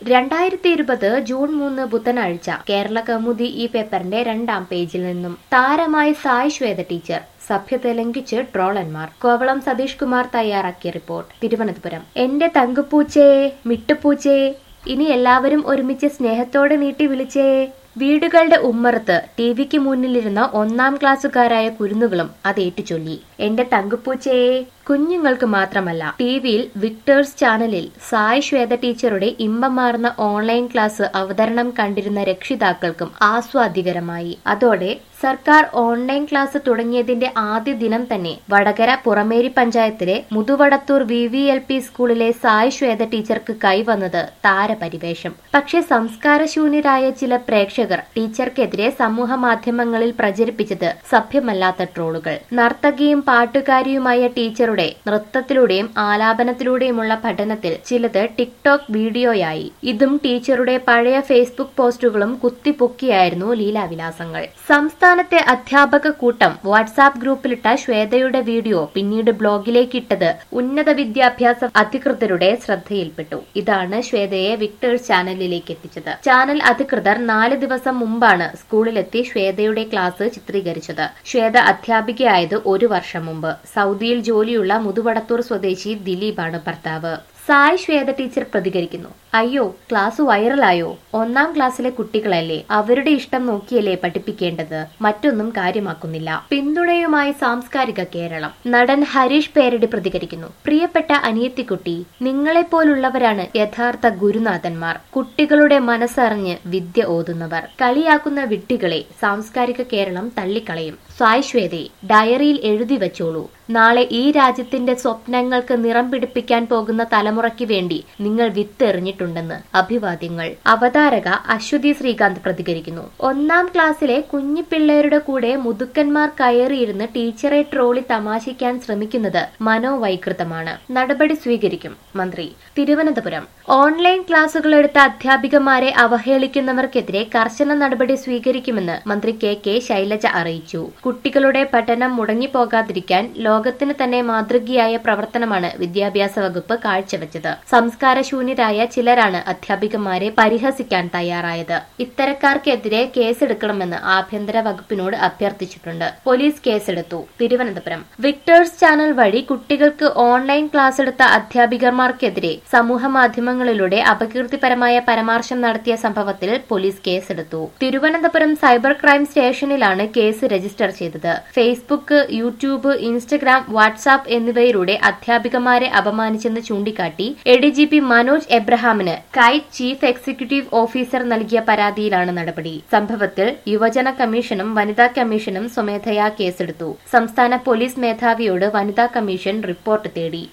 രണ്ടായിരത്തി ഇരുപത് ജൂൺ മൂന്ന് ബുധനാഴ്ച കേരള കൗമുദി ഈ പേപ്പറിന്റെ രണ്ടാം പേജിൽ നിന്നും താരമായി സായ് ശ്വേത ടീച്ചർ സഭ്യത ലംഘിച്ച് ട്രോളന്മാർ കോവളം സതീഷ് കുമാർ തയ്യാറാക്കിയ റിപ്പോർട്ട് തിരുവനന്തപുരം എന്റെ തങ്കുപൂച്ചയെ മിട്ടുപൂച്ചയെ ഇനി എല്ലാവരും ഒരുമിച്ച് സ്നേഹത്തോടെ നീട്ടി വിളിച്ചേ വീടുകളുടെ ഉമ്മറത്ത് ടി വിക്ക് മുന്നിലിരുന്ന ഒന്നാം ക്ലാസ്സുകാരായ കുരുന്നുകളും അത് ഏറ്റുചൊല്ലി എന്റെ തങ്കുപൂച്ചയെ കുഞ്ഞുങ്ങൾക്ക് മാത്രമല്ല ടി വിയിൽ വിക്ടേഴ്സ് ചാനലിൽ സായ് ശ്വേത ടീച്ചറുടെ ഇമ്പമാർന്ന ഓൺലൈൻ ക്ലാസ് അവതരണം കണ്ടിരുന്ന രക്ഷിതാക്കൾക്കും ആസ്വാദികരമായി അതോടെ സർക്കാർ ഓൺലൈൻ ക്ലാസ് തുടങ്ങിയതിന്റെ ആദ്യ ദിനം തന്നെ വടകര പുറമേരി പഞ്ചായത്തിലെ Muthuvadathur V V L P സ്കൂളിലെ സായ് ശ്വേത ടീച്ചർക്ക് കൈവന്നത് താരപരിവേഷം പക്ഷേ സംസ്കാരശൂന്യരായ ചില പ്രേക്ഷകർ ടീച്ചർക്കെതിരെ സമൂഹ മാധ്യമങ്ങളിൽ പ്രചരിപ്പിച്ചത് സഭ്യമല്ലാത്ത ട്രോളുകൾ നർത്തകിയും പാട്ടുകാരിയുമായ ടീച്ചറുടെ നൃത്തത്തിലൂടെയും ആലാപനത്തിലൂടെയുമുള്ള പഠനത്തിൽ ചിലത് ടിക്ടോക്ക് വീഡിയോയായി ഇതും ടീച്ചറുടെ പഴയ ഫേസ്ബുക്ക് പോസ്റ്റുകളും കുത്തിപ്പൊക്കിയായിരുന്നു ലീലാവിലാസങ്ങൾ സംസ്ഥാനത്തെ അധ്യാപക കൂട്ടം വാട്സാപ്പ് ഗ്രൂപ്പിലിട്ട ശ്വേതയുടെ വീഡിയോ പിന്നീട് ബ്ലോഗിലേക്കിട്ടത് ഉന്നത വിദ്യാഭ്യാസ അധികൃതരുടെ ശ്രദ്ധയിൽപ്പെട്ടു ഇതാണ് ശ്വേതയെ വിക്ടേഴ്സ് ചാനലിലേക്ക് എത്തിച്ചത് ചാനൽ അധികൃതർ നാല് ദിവസം മുമ്പാണ് സ്കൂളിലെത്തി ശ്വേതയുടെ ക്ലാസ് ചിത്രീകരിച്ചത് ശ്വേത അധ്യാപികയായത് ഒരു വർഷം മുമ്പ് സൗദിയിൽ ജോലിയുള്ള മുതുവടത്തൂർ സ്വദേശി ദിലീപാണ് ഭർത്താവ് സായ് ശ്വേത ടീച്ചർ പ്രതികരിക്കുന്നു അയ്യോ ക്ലാസ് വൈറലായോ ഒന്നാം ക്ലാസ്സിലെ കുട്ടികളല്ലേ അവരുടെ ഇഷ്ടം നോക്കിയല്ലേ പഠിപ്പിക്കേണ്ടത് മറ്റൊന്നും കാര്യമാക്കുന്നില്ല പിന്തുണയുമായി സാംസ്കാരിക കേരളം നടൻ ഹരീഷ് പേരടി പ്രതികരിക്കുന്നു പ്രിയപ്പെട്ട അനിയത്തിക്കുട്ടി നിങ്ങളെപ്പോലുള്ളവരാണ് യഥാർത്ഥ ഗുരുനാഥന്മാർ കുട്ടികളുടെ മനസ്സറിഞ്ഞ് വിദ്യ ഓതുന്നവർ കളിയാക്കുന്ന വിട്ടികളെ സാംസ്കാരിക കേരളം തള്ളിക്കളയും സായ് ശ്വേതയെ ഡയറിയിൽ എഴുതി വെച്ചോളൂ നാളെ ഈ രാജ്യത്തിന്റെ സ്വപ്നങ്ങൾക്ക് നിറം പിടിപ്പിക്കാൻ പോകുന്ന തലമുറയ്ക്ക് വേണ്ടി നിങ്ങൾ വിത്തെറിഞ്ഞിട്ടുണ്ടെന്ന് അഭിവാദ്യങ്ങൾ അവതാരക അശ്വതി ശ്രീകാന്ത് പ്രതികരിക്കുന്നു ഒന്നാം ക്ലാസ്സിലെ കുഞ്ഞു പിള്ളേരുടെ കൂടെ മുതുക്കന്മാർ കയറിയിരുന്ന് ടീച്ചറെ ട്രോളി തമാശിക്കാൻ ശ്രമിക്കുന്നത് മനോവൈകൃതമാണ് നടപടി സ്വീകരിക്കും മന്ത്രി തിരുവനന്തപുരം ഓൺലൈൻ ക്ലാസുകൾ എടുത്ത അധ്യാപികമാരെ അവഹേളിക്കുന്നവർക്കെതിരെ കർശന നടപടി സ്വീകരിക്കുമെന്ന് മന്ത്രി കെ കെ ശൈലജ അറിയിച്ചു കുട്ടികളുടെ പഠനം മുടങ്ങിപ്പോകാതിരിക്കാൻ ലോകത്തിന് തന്നെ മാതൃകയായ പ്രവർത്തനമാണ് വിദ്യാഭ്യാസ വകുപ്പ് കാഴ്ചവെച്ചത് സംസ്കാരശൂന്യരായ ചിലരാണ് അധ്യാപികമാരെ പരിഹസിക്കാൻ തയ്യാറായത് ഇത്തരക്കാർക്കെതിരെ കേസെടുക്കണമെന്ന് ആഭ്യന്തര വകുപ്പിനോട് അഭ്യർത്ഥിച്ചിട്ടുണ്ട് പോലീസ് കേസെടുത്തു തിരുവനന്തപുരം വിക്ടേഴ്സ് ചാനൽ വഴി കുട്ടികൾക്ക് ഓൺലൈൻ ക്ലാസ് എടുത്ത അധ്യാപികമാർക്കെതിരെ സമൂഹ മാധ്യമങ്ങളിലൂടെ അപകീർത്തിപരമായ പരാമർശം നടത്തിയ സംഭവത്തിൽ പോലീസ് കേസെടുത്തു തിരുവനന്തപുരം സൈബർ ക്രൈം സ്റ്റേഷനിലാണ് കേസ് രജിസ്റ്റർ ചെയ്തത് ഫേസ്ബുക്ക് യൂട്യൂബ് ഇൻസ്റ്റഗ്രാം വാട്സാപ്പ് എന്നിവയിലൂടെ അധ്യാപികമാരെ അപമാനിച്ചെന്ന് ചൂണ്ടിക്കാട്ടി എഡിജിപി മനോജ് എബ്രഹാമിന് കൈറ്റ് ചീഫ് എക്സിക്യൂട്ടീവ് ഓഫീസർ നൽകിയ പരാതിയിലാണ് നടപടി സംഭവത്തിൽ യുവജന കമ്മീഷനും വനിതാ കമ്മീഷനും സ്വമേധയാ കേസെടുത്തു സംസ്ഥാന പോലീസ് മേധാവിയോട് വനിതാ കമ്മീഷൻ റിപ്പോർട്ട് തേടി